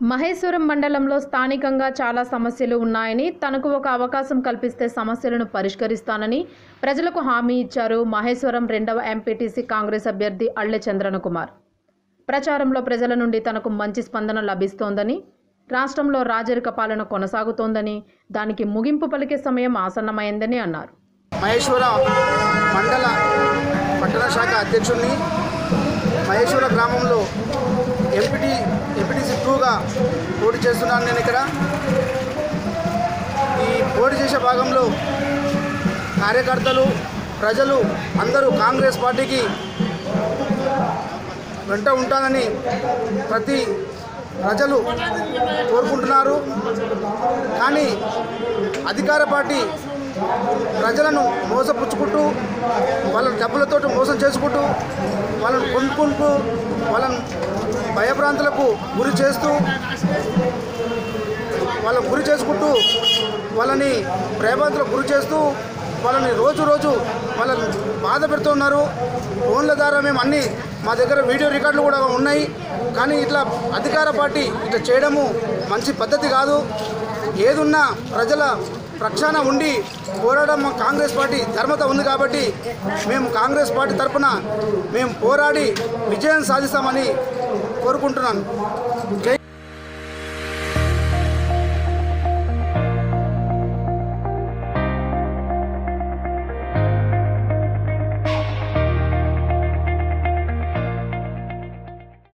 మహేశ్వరం మండలంలో స్థానికంగా చాలా సమస్యలు ఉన్నాయని తనకు ఒక అవకాశం కల్పిస్తే సమస్యలను పరిష్కరిస్తానని ప్రజలకు హామీ ఇచ్చారు మహేశ్వరం రెండవ ఎంపీటీసీ కాంగ్రెస్ అభ్యర్థి అళ్ళె చంద్రన్ కుమార్ ప్రచారంలో ప్రజల నుండి తనకు మంచి స్పందన లభిస్తోందని రాష్ట్రంలో రాజరిక పాలన కొనసాగుతోందని దానికి ముగింపు పలికే సమయం ఆసన్నమైందని అన్నారు మహేశ్వర మండల పట్టణ శాఖ అధ్యక్షుడిని మహేశ్వర గ్రామంలో ఎంపీటీ ఎంపీటీసీ టూగా పోటీ చేస్తున్నాను నేను ఇక్కడ ఈ పోటీ చేసే భాగంలో కార్యకర్తలు ప్రజలు అందరూ కాంగ్రెస్ పార్టీకి వెంట ఉంటానని ప్రతి ప్రజలు కోరుకుంటున్నారు కానీ అధికార పార్టీ ప్రజలను మోసపుచ్చుకుంటూ వాళ్ళ డబ్బులతో మోసం చేసుకుంటూ వాళ్ళని కొనుక్కుంటూ వాళ్ళని భయభ్రాంతులకు గురి చేస్తూ వాళ్ళని గురి చేసుకుంటూ వాళ్ళని భయభ్రాంతులకు గురి చేస్తూ వాళ్ళని రోజు రోజు వాళ్ళని బాధ పెడుతున్నారు ఫోన్ల ద్వారా మేము అన్ని మా దగ్గర వీడియో రికార్డులు కూడా ఉన్నాయి కానీ ఇట్లా అధికార పార్టీ ఇట్లా చేయడము మంచి పద్ధతి కాదు ఏదున్నా ప్రజల ప్రక్షాళన ఉండి పోరాడడం మా కాంగ్రెస్ పార్టీ ధర్మత ఉంది కాబట్టి మేము కాంగ్రెస్ పార్టీ తరఫున మేము పోరాడి విజయం సాధిస్తామని కోరుకుంటున్నాను జై